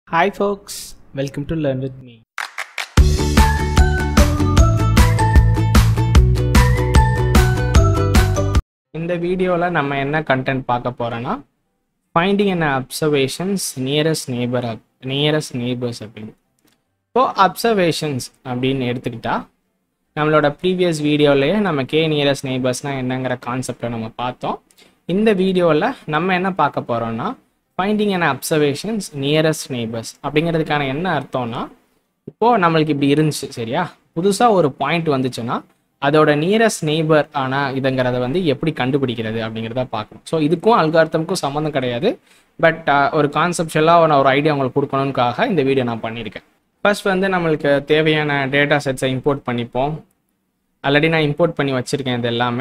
Hi, folks. Welcome to Learn with Me. இந்த வீடியோவில் நம்ம என்ன கண்டென்ட் பார்க்க போகிறோன்னா finding and observations nearest neighbour of nearest neighbours அப்படின்னு இப்போ அப்சர்வேஷன்ஸ் அப்படின்னு எடுத்துக்கிட்டா நம்மளோட ப்ரீவியஸ் வீடியோலேயே நம்ம கே நியரஸ்ட் நெய்பர்ஸ்னால் என்னங்கிற கான்செப்டை நம்ம பார்த்தோம் இந்த வீடியோவில் நம்ம என்ன பார்க்க போகிறோம்னா finding and observations nearest neighbours அப்படிங்கிறதுக்கான என்ன அர்த்தம்னா இப்போது நம்மளுக்கு இப்படி இருந்துச்சு சரியா புதுசாக ஒரு பாயிண்ட் வந்துச்சுன்னா அதோட நியரஸ்ட் நெய்பர் ஆனால் இதுங்கிறத வந்து எப்படி கண்டுபிடிக்கிறது அப்படிங்கிறத பார்க்கணும் ஸோ இதுக்கும் அல்கார்த்தமுக்கும் சம்மந்தம் கிடையாது பட் ஒரு கான்செப்ஷுவலாக நான் ஒரு ஐடியா உங்களுக்கு கொடுக்கணுக்காக இந்த வீடியோ நான் பண்ணியிருக்கேன் ஃபர்ஸ்ட் வந்து நம்மளுக்கு தேவையான டேட்டா செட்ஸை இம்போர்ட் பண்ணிப்போம் ஆல்ரெடி நான் இம்போர்ட் பண்ணி வச்சுருக்கேன் இது எல்லாமே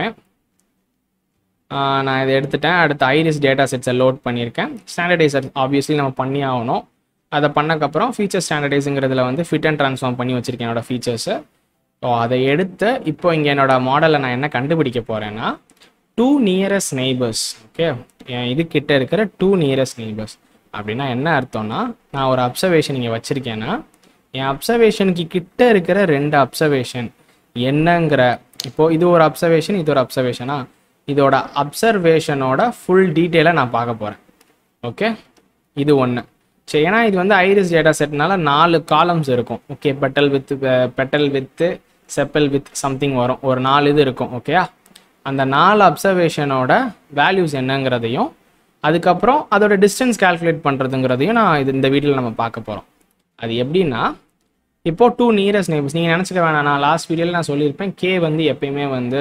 ஆஹ் நான் இதை எடுத்துட்டேன் அடுத்து ஐரிஸ் டேட்டா செட்ஸை லோட் பண்ணியிருக்கேன் ஸ்டாண்டர்டைசர் ஆப்வியஸ்லி நம்ம பண்ணி ஆகணும் அதை பண்ணக்கப்புறம் ஃபீச்சர் ஸ்டாண்டர்டைஸுங்கிறதுல வந்து ஃபிட் அண்ட் ட்ரான்ஸ்ஃபார்ம் பண்ணி வச்சுருக்கேன் என்னோட ஃபீச்சர்ஸை ஸோ அதை எடுத்து இப்போ இங்கே என்னோட மாடலை நான் என்ன கண்டுபிடிக்க போகிறேன்னா டூ நியரஸ்ட் நெய்பர்ஸ் ஓகே என் இது கிட்ட இருக்கிற டூ நியரஸ்ட் நெய்பர்ஸ் அப்படின்னா என்ன அர்த்தம்னா நான் ஒரு அப்சர்வேஷன் இங்கே வச்சுருக்கேன்னா என் அப்சர்வேஷனுக்கு கிட்ட இருக்கிற ரெண்டு அப்சர்வேஷன் என்னங்கிற இப்போது இது ஒரு அப்சர்வேஷன் இது ஒரு அப்சர்வேஷனா இதோட அப்சர்வேஷனோட ஃபுல் டீட்டெயிலை நான் பார்க்க போகிறேன் ஓகே இது ஒன்று சரி ஏன்னா இது வந்து ஐரிஸ் டேட்டா செட்னால நாலு காலம்ஸ் இருக்கும் okay petal width petal width sepal width something வரும் ஒரு நாலு இது இருக்கும் ஓகேயா அந்த நாலு அப்சர்வேஷனோட வேல்யூஸ் என்னங்கிறதையும் அதுக்கப்புறம் அதோட டிஸ்டன்ஸ் கால்குலேட் பண்ணுறதுங்கிறதையும் நான் இது இந்த வீடியோவில் நம்ம பார்க்க போகிறோம் அது எப்படின்னா இப்போ டூ நியரஸ்ட் நெய்பர்ஸ் நீங்கள் நினச்சிக்க வேணாம் நான் லாஸ்ட் வீடியோவில் நான் சொல்லியிருப்பேன் கே வந்து எப்பயுமே வந்து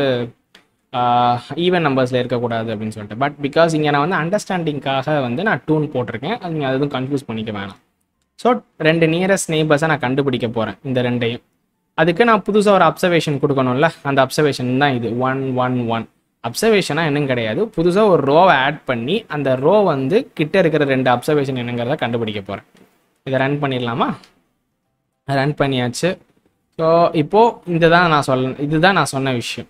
ஈவன் நம்பர்ஸில் இருக்கக்கூடாது அப்படின்னு சொல்லிட்டு பட் பிகாஸ் இங்கே நான் வந்து அண்டர்ஸ்டாண்டிங்காக வந்து நான் டூன் போட்டிருக்கேன் அது நீங்கள் எதுவும் கன்ஃபியூஸ் பண்ணிக்க வேணாம் ஸோ ரெண்டு நியரஸ்ட் நெய்பர்ஸை நான் கண்டுபிடிக்க போகிறேன் இந்த ரெண்டையும் அதுக்கு நான் புதுசாக ஒரு அப்சர்வேஷன் கொடுக்கணும்ல அந்த அப்சர்வேஷன் தான் இது ஒன் ஒன் ஒன் அப்சர்வேஷனாக என்னன்னு கிடையாது புதுசாக ஒரு ரோவை ஆட் பண்ணி அந்த ரோ வந்து கிட்ட இருக்கிற ரெண்டு அப்சர்வேஷன் என்னங்கிறத கண்டுபிடிக்க போகிறேன் இதை ரன் பண்ணிடலாமா ரன் பண்ணியாச்சு ஸோ இப்போது இந்த தான் நான் சொல்ல இதுதான் நான் சொன்ன விஷயம்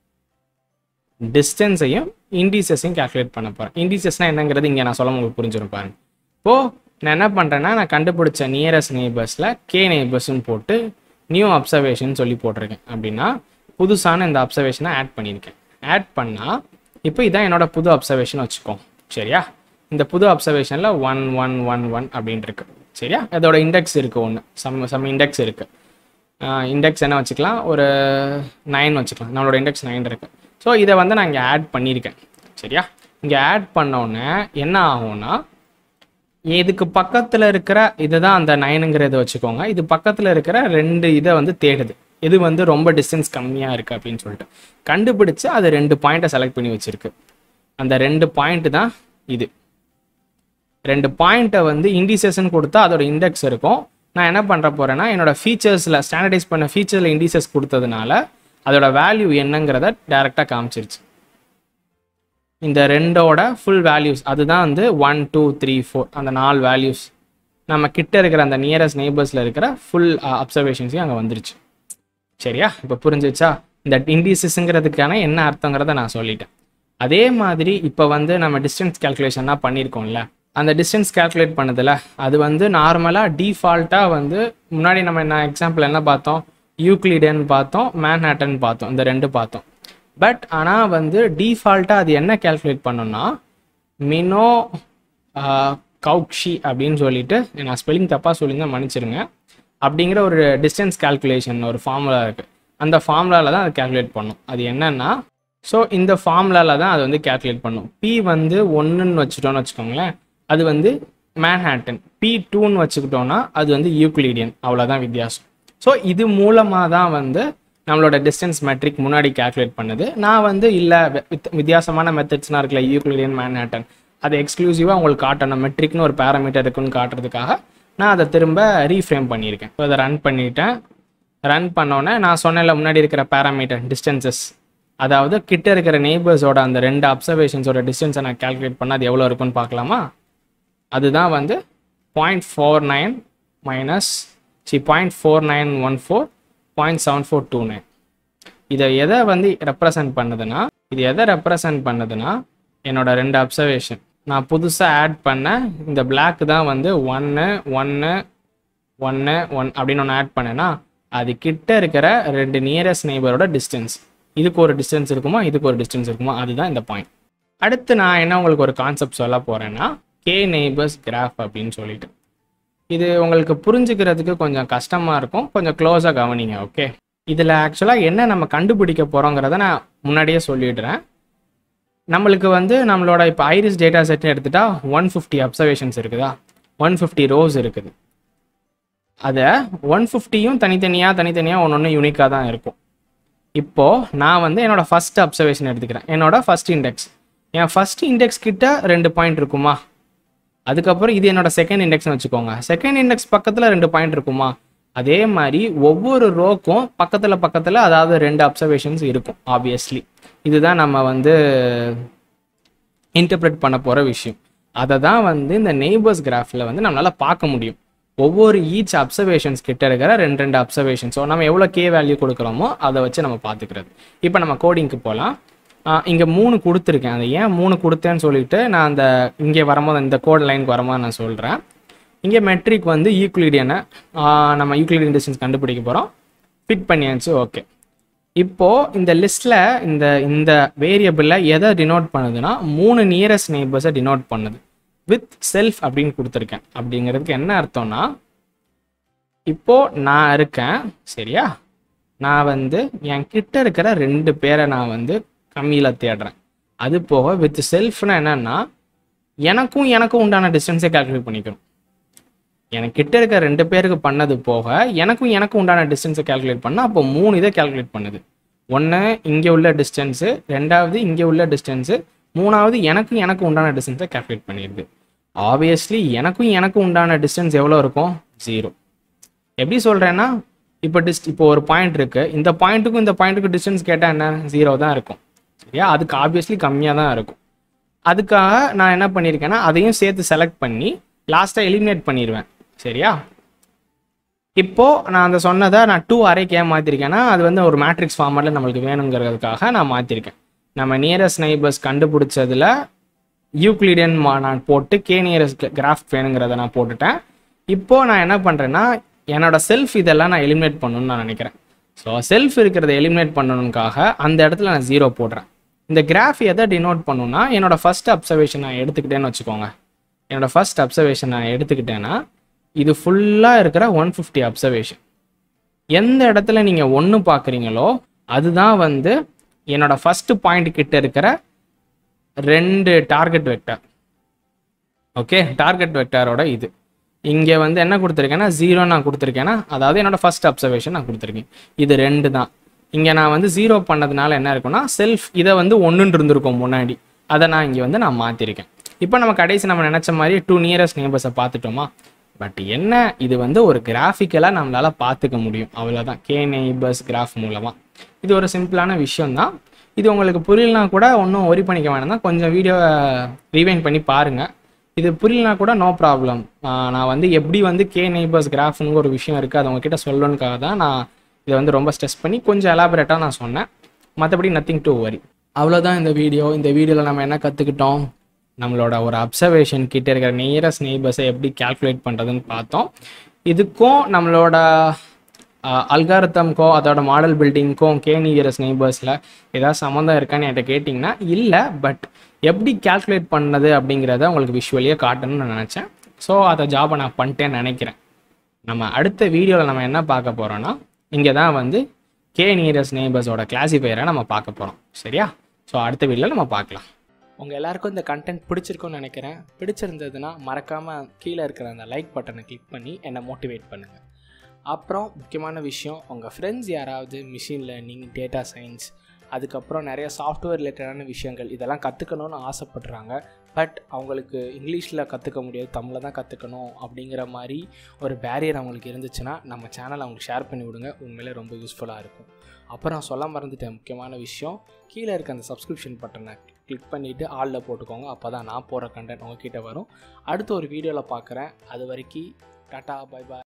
டிஸ்டன்ஸையும் இண்டீசஸையும் கால்குலேட் பண்ண போகிறேன் இண்டீசஸ்னால் என்னங்கிறது இங்கே நான் சொல்ல உங்களுக்கு புரிஞ்சிடும் பாருங்க இப்போது நான் என்ன பண்ணுறேன்னா நான் கண்டுபிடிச்ச நியரஸ்ட் நெய்பர்ஸில் கே நெய்பர்ஸ்னு போட்டு நியூ அப்சர்வேஷன் சொல்லி போட்டிருக்கேன் அப்படின்னா புதுசான இந்த அப்சர்வேஷனை ஆட் பண்ணியிருக்கேன் ஆட் பண்ணால் இப்போ இதான் என்னோட புது அப்சர்வேஷன் வச்சுக்கோ சரியா இந்த புது அப்சர்வேஷனில் ஒன் ஒன் ஒன் ஒன் அப்படின்ட்டு இருக்கு சரியா அதோட இண்டெக்ஸ் இருக்குது ஒன்று சம் சம் இண்டெக்ஸ் இருக்குது இண்டெக்ஸ் என்ன வச்சுக்கலாம் ஒரு நைன் வச்சுக்கலாம் நம்மளோட இண்டெக்ஸ் நைன் இருக்குது ஸோ இதை வந்து நான் இங்கே ஆட் பண்ணியிருக்கேன் சரியா இங்கே ஆட் பண்ணோன்னே என்ன ஆகும்னா இதுக்கு பக்கத்தில் இருக்கிற இதுதான் அந்த நைனுங்கிறத வச்சுக்கோங்க இது பக்கத்தில் இருக்கிற ரெண்டு இதை வந்து தேடுது இது வந்து ரொம்ப டிஸ்டன்ஸ் கம்மியாக இருக்குது அப்படின்னு சொல்லிட்டு கண்டுபிடிச்சு அது ரெண்டு பாயிண்ட்டை செலக்ட் பண்ணி வச்சுருக்கு அந்த ரெண்டு பாயிண்ட் தான் இது ரெண்டு பாயிண்ட்டை வந்து இண்டிசேஷன் கொடுத்தா அதோட இண்டெக்ஸ் இருக்கும் நான் என்ன பண்ணுற போகிறேன்னா என்னோட ஃபீச்சர்ஸில் ஸ்டாண்டர்டைஸ் பண்ண ஃபீச்சரில் இண்டிசஸ் கொடுத்ததுனால அதோட வேல்யூ என்னங்கிறத டைரெக்டாக காமிச்சிருச்சு இந்த ரெண்டோட ஃபுல் வேல்யூஸ் அதுதான் வந்து ஒன் டூ த்ரீ ஃபோர் அந்த நாலு வேல்யூஸ் நம்ம கிட்ட இருக்கிற அந்த நியரஸ்ட் நெய்பர்ஸில் இருக்கிற ஃபுல் அப்சர்வேஷன்ஸையும் அங்கே வந்துருச்சு சரியா இப்போ புரிஞ்சிச்சா இந்த இண்டிசஸ்ங்கிறதுக்கான என்ன அர்த்தங்கிறத நான் சொல்லிட்டேன் அதே மாதிரி இப்போ வந்து நம்ம டிஸ்டன்ஸ் கேல்குலேஷனாக பண்ணியிருக்கோம்ல அந்த டிஸ்டன்ஸ் கேல்குலேட் பண்ணதில் அது வந்து நார்மலாக டிஃபால்ட்டாக வந்து முன்னாடி நம்ம என்ன எக்ஸாம்பிள் என்ன பார்த்தோம் யூக்ளிடன் பார்த்தோம் மேன்ஹேட்டன் பார்த்தோம் இந்த ரெண்டு பார்த்தோம் பட் ஆனால் வந்து டிஃபால்ட்டாக அது என்ன கேல்குலேட் பண்ணோம்னா மினோ கவுக்ஷி அப்படின்னு சொல்லிட்டு நான் ஸ்பெல்லிங் தப்பாக சொல்லியிருந்தேன் மன்னிச்சிருங்க அப்படிங்கிற ஒரு டிஸ்டன்ஸ் கால்குலேஷன் ஒரு ஃபார்முலா இருக்குது அந்த ஃபார்முலாவில் தான் அது கேல்குலேட் பண்ணும் அது என்னன்னா ஸோ இந்த ஃபார்முலாவில் தான் அது வந்து கேல்குலேட் பண்ணும் பி வந்து ஒன்றுன்னு வச்சுட்டோன்னு வச்சுக்கோங்களேன் அது வந்து மேன்ஹேட்டன் பி டூன்னு வச்சுக்கிட்டோன்னா அது வந்து யூக்ளிடியன் அவ்வளோதான் வித்தியாசம் ஸோ இது மூலமாக தான் வந்து நம்மளோட டிஸ்டன்ஸ் மெட்ரிக் முன்னாடி கேல்குலேட் பண்ணுது நான் வந்து இல்லை வித்தியாசமான மெத்தட்ஸ்லாம் இருக்குல்ல யூக்ளிடியன் மேன்ஹேட்டன் அதை எக்ஸ்க்ளூசிவாக உங்களுக்கு காட்டணும் மெட்ரிக்னு ஒரு பேராமீட்டர் இருக்குன்னு காட்டுறதுக்காக நான் அதை திரும்ப ரீஃப்ரேம் பண்ணியிருக்கேன் ஸோ அதை ரன் பண்ணிட்டேன் ரன் பண்ணோன்னே நான் சொன்னேன்ல முன்னாடி இருக்கிற பேராமீட்டர் டிஸ்டன்சஸ் அதாவது கிட்ட இருக்கிற நெய்பர்ஸோட அந்த ரெண்டு அப்சர்வேஷன்ஸோட டிஸ்டன்ஸை நான் கேல்குலேட் பண்ணால் அது எவ்வளோ இருக்குன்னு பார்க்கலாமா அதுதான் வந்து point four nine minus C point four nine one four point seven four two nine இதை எதை வந்து ரெப்ரசன்ட் பண்ணுதுன்னா இது எதை ரெப்ரசன்ட் பண்ணுதுன்னா என்னோட ரெண்டு அப்சர்வேஷன் நான் புதுசாக ஆட் பண்ண இந்த black தான் வந்து ஒன்று ஒன்று ஒன்று ஒன் அப்படின்னு ஒன்று ஆட் பண்ணேன்னா அது கிட்ட இருக்கிற ரெண்டு நியரஸ்ட் நெய்பரோட டிஸ்டன்ஸ் இதுக்கு ஒரு டிஸ்டன்ஸ் இருக்குமா இதுக்கு ஒரு டிஸ்டன்ஸ் இருக்குமா அதுதான் இந்த பாயிண்ட் அடுத்து நான் என்ன உங்களுக்கு ஒரு கான்செப்ட் சொல்ல போகிறேன்னா கே நெய்பர்ஸ் கிராஃப் அப்படின்னு சொல்லிட்டு இது உங்களுக்கு புரிஞ்சுக்கிறதுக்கு கொஞ்சம் கஷ்டமாக இருக்கும் கொஞ்சம் க்ளோஸாக கவனிங்க ஓகே இதில் ஆக்சுவலாக என்ன நம்ம கண்டுபிடிக்க போகிறோங்கிறத நான் முன்னாடியே சொல்லிடுறேன் நம்மளுக்கு வந்து நம்மளோட இப்போ ஐரிஸ் டேட்டா செட் எடுத்துட்டா ஒன் ஃபிஃப்டி அப்சர்வேஷன்ஸ் இருக்குதா ஒன் ஃபிஃப்டி ரோஸ் இருக்குது அதை ஒன் ஃபிஃப்டியும் தனித்தனியாக தனித்தனியாக ஒன்று ஒன்று யூனிக்காக தான் இருக்கும் இப்போது நான் வந்து என்னோட ஃபர்ஸ்ட் அப்சர்வேஷன் எடுத்துக்கிறேன் என்னோட ஃபர்ஸ்ட் இண்டெக்ஸ் என் ஃபர்ஸ்ட் இண்டெக்ஸ் கிட்ட ரெண்டு பாயிண்ட் இருக்குமா அதுக்கப்புறம் இது என்னோட செகண்ட் இண்டெக்ஸ்னு வச்சுக்கோங்க செகண்ட் இண்டெக்ஸ் பக்கத்தில் ரெண்டு பாயிண்ட் இருக்குமா அதே மாதிரி ஒவ்வொரு ரோக்கும் பக்கத்தில் பக்கத்தில் அதாவது ரெண்டு அப்சர்வேஷன்ஸ் இருக்கும் ஆப்வியஸ்லி இதுதான் நம்ம வந்து இன்டர்பிரட் பண்ண போகிற விஷயம் அதை தான் வந்து இந்த நெய்பர்ஸ் கிராஃபில் வந்து நம்மளால் பார்க்க முடியும் ஒவ்வொரு ஈச் அப்சர்வேஷன்ஸ் கிட்ட இருக்கிற ரெண்டு ரெண்டு அப்சர்வேஷன் ஸோ நம்ம எவ்வளோ கே வேல்யூ கொடுக்குறோமோ அதை வச்சு நம்ம பார்த்துக்கிறது இப்போ நம்ம கோடிங்க்கு போகலாம் இங்கே மூணு கொடுத்துருக்கேன் அது ஏன் மூணு கொடுத்தேன்னு சொல்லிட்டு நான் அந்த இங்கே வரும்போது இந்த கோட் லைனுக்கு வரும்போது நான் சொல்கிறேன் இங்கே மெட்ரிக் வந்து ஈக்குலிடியனை நம்ம ஈக்குலிடியன் டிஸ்டன்ஸ் கண்டுபிடிக்க போகிறோம் ஃபிட் பண்ணியாச்சு ஓகே இப்போது இந்த லிஸ்ட்டில் இந்த இந்த வேரியபிளில் எதை டினோட் பண்ணுதுன்னா மூணு நியரஸ்ட் நெய்பர்ஸை டினோட் பண்ணுது வித் செல்ஃப் அப்படின்னு கொடுத்துருக்கேன் அப்படிங்கிறதுக்கு என்ன அர்த்தம்னா இப்போ நான் இருக்கேன் சரியா நான் வந்து என் கிட்ட இருக்கிற ரெண்டு பேரை நான் வந்து கம்மியில் தேடுறேன் அது போக வித் செல்ஃப்னா என்னன்னா எனக்கும் எனக்கும் உண்டான டிஸ்டன்ஸை கால்குலேட் பண்ணிக்கணும் எனக்கு கிட்ட இருக்க ரெண்டு பேருக்கு பண்ணது போக எனக்கும் எனக்கும் உண்டான டிஸ்டன்ஸை கால்குலேட் பண்ணால் அப்போ மூணு இதை கால்குலேட் பண்ணுது ஒன்று இங்கே உள்ள டிஸ்டன்ஸு ரெண்டாவது இங்கே உள்ள டிஸ்டன்ஸு மூணாவது எனக்கும் எனக்கும் உண்டான டிஸ்டன்ஸை கால்குலேட் பண்ணிடுது ஆப்வியஸ்லி எனக்கும் எனக்கும் உண்டான டிஸ்டன்ஸ் எவ்வளோ இருக்கும் ஜீரோ எப்படி சொல்கிறேன்னா இப்போ டிஸ்ட் இப்போ ஒரு பாயிண்ட் இருக்குது இந்த பாயிண்ட்டுக்கும் இந்த பாயிண்ட்டுக்கும் டிஸ்டன்ஸ் கேட்டால் என்ன ஜீரோ தான் இருக்கும் சரியா அதுக்கு ஆப்வியஸ்லி கம்மியாக தான் இருக்கும் அதுக்காக நான் என்ன பண்ணியிருக்கேன்னா அதையும் சேர்த்து செலக்ட் பண்ணி லாஸ்ட்டாக எலிமினேட் பண்ணிடுவேன் சரியா இப்போ நான் அந்த சொன்னதை நான் டூ அரைக்கு ஏன் மாற்றிருக்கேன்னா அது வந்து ஒரு மேட்ரிக்ஸ் ஃபார்மேட்டில் நம்மளுக்கு வேணுங்கிறதுக்காக நான் மாற்றிருக்கேன் நம்ம நியரஸ்ட் நைபர்ஸ் கண்டுபிடிச்சதுல யூக்ளிடியன் நான் போட்டு கே நியரஸ்ட் கிராஃப் வேணுங்கிறத நான் போட்டுட்டேன் இப்போ நான் என்ன பண்ணுறேன்னா என்னோட செல்ஃப் இதெல்லாம் நான் எலிமினேட் பண்ணணும்னு நான் நினைக்கிறேன் ஸோ செல்ஃப் இருக்கிறத எலிமினேட் பண்ணணுக்காக அந்த இடத்துல நான் ஜீரோ போடுறேன் இந்த கிராஃப் எதை டினோட் பண்ணுன்னா என்னோட ஃபர்ஸ்ட் அப்சர்வேஷன் நான் எடுத்துக்கிட்டேன்னு வச்சுக்கோங்க என்னோட ஃபர்ஸ்ட் அப்சர்வேஷன் நான் எடுத்துக்கிட்டேன்னா இது ஃபுல்லாக இருக்கிற ஒன் ஃபிஃப்டி அப்சர்வேஷன் எந்த இடத்துல நீங்கள் ஒன்று பார்க்குறீங்களோ அதுதான் வந்து என்னோட ஃபர்ஸ்ட் பாயிண்ட் கிட்ட இருக்கிற ரெண்டு டார்கெட் வெக்டர் ஓகே டார்கெட் வெக்டரோட இது இங்கே வந்து என்ன கொடுத்துருக்கேன்னா ஜீரோ நான் கொடுத்துருக்கேன்னா அதாவது என்னோட ஃபர்ஸ்ட் அப்சர்வேஷன் நான் கொடுத்துருக்கேன் இது ரெண்டு தான் இங்கே நான் வந்து ஜீரோ பண்ணதுனால என்ன இருக்குன்னா செல்ஃப் இதை வந்து ஒன்றுன்னு இருந்திருக்கும் முன்னாடி அதை நான் இங்கே வந்து நான் மாற்றிருக்கேன் இப்போ நம்ம கடைசி நம்ம நினச்ச மாதிரி டூ நியரஸ்ட் நேபர்ஸை பார்த்துட்டோமா பட் என்ன இது வந்து ஒரு கிராஃபிக்கலாக நம்மளால் பார்த்துக்க முடியும் அவ்வளோதான் கே நெய்பர்ஸ் கிராஃப் மூலமாக இது ஒரு சிம்பிளான விஷயம் தான் இது உங்களுக்கு புரியலனா கூட ஒன்றும் ஒரி பண்ணிக்க வேணாம் தான் கொஞ்சம் வீடியோவை ரீவைண்ட் பண்ணி பாருங்கள் இது புரியலனா கூட நோ ப்ராப்ளம் நான் வந்து எப்படி வந்து கே நெய்பர்ஸ் கிராஃப்னு ஒரு விஷயம் இருக்குது அது உங்ககிட்ட சொல்லணுக்காக தான் நான் இதை வந்து ரொம்ப ஸ்ட்ரெஸ் பண்ணி கொஞ்சம் எலாபரேட்டாக நான் சொன்னேன் மற்றபடி நத்திங் டு வரி அவ்வளோதான் இந்த வீடியோ இந்த வீடியோவில் நம்ம என்ன கற்றுக்கிட்டோம் நம்மளோட ஒரு அப்சர்வேஷன் கிட்ட இருக்கிற நியரஸ்ட் நெய்பர்ஸை எப்படி கால்குலேட் பண்ணுறதுன்னு பார்த்தோம் இதுக்கும் நம்மளோட அல்காரத்தம்க்கோ அதோட மாடல் பில்டிங்க்கும் கே நியரஸ்ட் நெய்பர்ஸில் ஏதாவது சம்மந்தம் இருக்கான்னு என்கிட்ட கேட்டிங்கன்னா இல்லை பட் எப்படி கால்குலேட் பண்ணது அப்படிங்கிறத உங்களுக்கு விஷுவலியாக காட்டணும்னு நான் நினச்சேன் ஸோ அதை ஜாபை நான் பண்ணிட்டேன்னு நினைக்கிறேன் நம்ம அடுத்த வீடியோவில் நம்ம என்ன பார்க்க போகிறோன்னா இங்கே தான் வந்து கே நியரஸ்ட் நெய்பர்ஸோட கிளாசிஃபையரை நம்ம பார்க்க போகிறோம் சரியா ஸோ அடுத்த வீடியோவில் நம்ம பார்க்கலாம் உங்கள் எல்லாருக்கும் இந்த கண்டென்ட் பிடிச்சிருக்கும்னு நினைக்கிறேன் பிடிச்சிருந்ததுன்னா மறக்காமல் கீழே இருக்கிற அந்த லைக் பட்டனை கிளிக் பண்ணி என்னை மோட்டிவேட் பண்ணுங்கள் அப்புறம் முக்கியமான விஷயம் உங்கள் ஃப்ரெண்ட்ஸ் யாராவது மிஷின் லேர்னிங் டேட்டா சயின்ஸ் அதுக்கப்புறம் நிறைய சாஃப்ட்வேர் ரிலேட்டடான விஷயங்கள் இதெல்லாம் கற்றுக்கணும்னு ஆசைப்படுறாங்க பட் அவங்களுக்கு இங்கிலீஷில் கற்றுக்க முடியாது தமிழில் தான் கற்றுக்கணும் அப்படிங்கிற மாதிரி ஒரு பேரியர் அவங்களுக்கு இருந்துச்சுன்னா நம்ம சேனலை அவங்களுக்கு ஷேர் பண்ணி விடுங்க உண்மையிலே ரொம்ப யூஸ்ஃபுல்லாக இருக்கும் அப்புறம் சொல்ல மறந்துட்டேன் முக்கியமான விஷயம் கீழே இருக்க அந்த சப்ஸ்கிரிப்ஷன் பட்டனை கிளிக் பண்ணிவிட்டு ஆளில் போட்டுக்கோங்க அப்போ தான் நான் போகிற கண்டென்ட் உங்ககிட்ட வரும் அடுத்த ஒரு வீடியோவில் பார்க்குறேன் அது வரைக்கும் டாட்டா பை பாய்